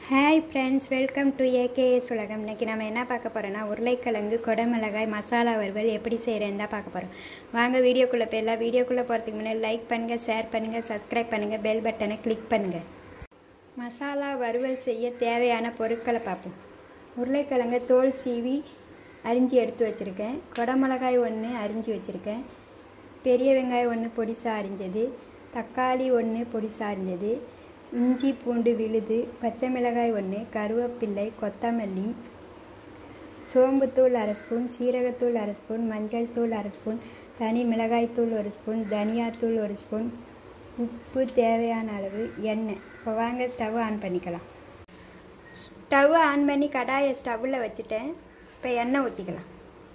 hi friends welcome to AKS உலகம் இன்னைக்கு நம்ம என்ன பார்க்க போகிறோன்னா உருளைக்கிழங்கு கொடமிளகாய் மசாலா வறுவல் எப்படி செய்கிறேன்னு தான் பார்க்க போகிறோம் வாங்க வீடியோக்குள்ளே போயிடலாம் வீடியோக்குள்ளே போகிறதுக்கு முன்னாடி லைக் பண்ணுங்கள் ஷேர் பண்ணுங்கள் சப்ஸ்கிரைப் பண்ணுங்கள் பெல் பட்டனை கிளிக் பண்ணுங்கள் மசாலா வறுவல் செய்ய தேவையான பொருட்களை பார்ப்போம் உருளைக்கிழங்கை தோல் சீவி அரிஞ்சு எடுத்து வச்சுருக்கேன் கொடமிளகாய் ஒன்று அரிஞ்சு வச்சுருக்கேன் பெரிய வெங்காயம் ஒன்று பொடிசாக அரிஞ்சது தக்காளி ஒன்று பொடிசாக அரிஞ்சது இஞ்சி பூண்டு விழுது பச்சை மிளகாய் ஒன்று கருவேப்பிள்ளை கொத்தமல்லி சோம்புத்தூள் அரை ஸ்பூன் சீரகத்தூள் அரை ஸ்பூன் மஞ்சள் தூள் அரை ஸ்பூன் தனி மிளகாய்த்தூள் ஒரு ஸ்பூன் தனியாத்தூள் ஒரு ஸ்பூன் உப்பு தேவையான அளவு எண்ணெய் இப்போ வாங்க ஸ்டவ் ஆன் பண்ணிக்கலாம் ஸ்டவ் ஆன் பண்ணி கடாயை ஸ்டவ்வில் வச்சுட்டேன் இப்போ எண்ணெய் ஊற்றிக்கலாம்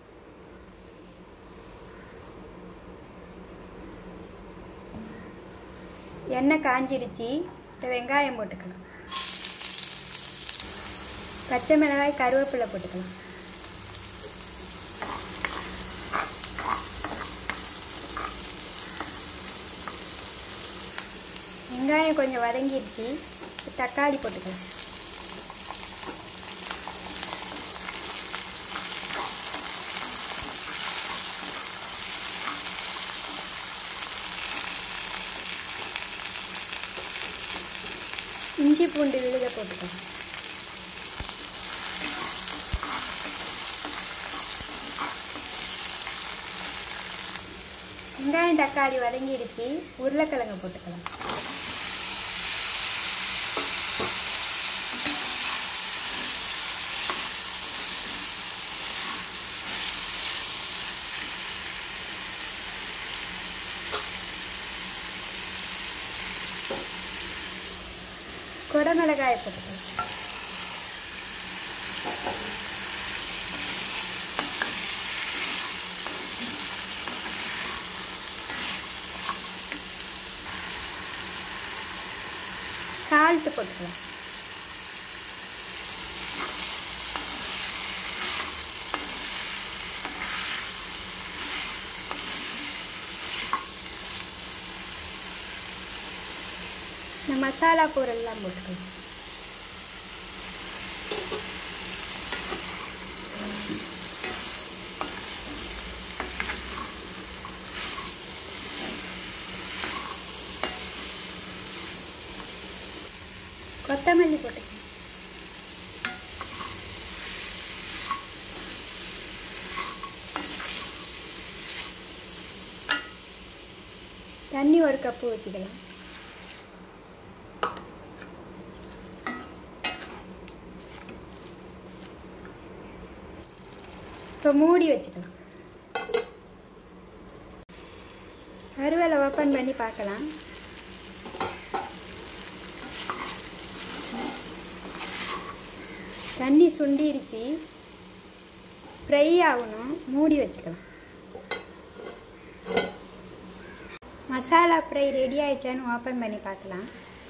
எண்ணெய் காஞ்சிருச்சு இப்போ வெங்காயம் போட்டுக்கலாம் பச்சை மிளகாய் கருவேப்பிலை போட்டுக்கலாம் வெங்காயம் கொஞ்சம் வதங்கிடுச்சு தக்காளி போட்டுக்கலாம் இஞ்சி பூண்டு விழுத போட்டுக்கலாம் வெங்காயம் தக்காளி வதங்கிடுச்சு உருளைக்கிழங்கு போட்டுக்கலாம் குடமிளகாயை போட்டுக்கலாம் சால்ட்டு போட்டுக்கலாம் இந்த மசாலா பொருள்லாம் போட்டுக்கலாம் கொத்தமல்லி போட்டுக்கலாம் தண்ணி ஒரு கப்பு ஊற்றிக்கலாம் இப்போ மூடி வச்சுக்கலாம் அறுவலை ஓப்பன் பண்ணி பார்க்கலாம் தண்ணி சுண்டிருச்சு ஃப்ரை ஆகணும் மூடி வச்சுக்கலாம் மசாலா ஃப்ரை ரெடி ஆயிடுச்சான்னு ஓப்பன் பண்ணி பார்க்கலாம்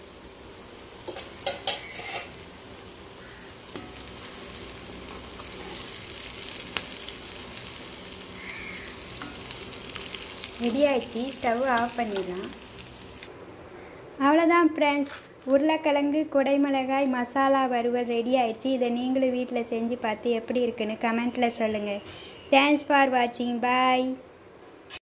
ரெடி ஆயிடுச்சு ஸ்டவ் ஆஃப் பண்ணிடலாம் அவ்வளோதான் ஃப்ரெண்ட்ஸ் உருளைக்கிழங்கு குடைமிளகாய் மசாலா வறுவல் ரெடி ஆயிடுச்சு இதை நீங்களும் வீட்டில் செஞ்சு பார்த்து எப்படி இருக்குன்னு கமெண்ட்டில் சொல்லுங்கள் தேங்க்ஸ் ஃபார் வாட்சிங் பாய்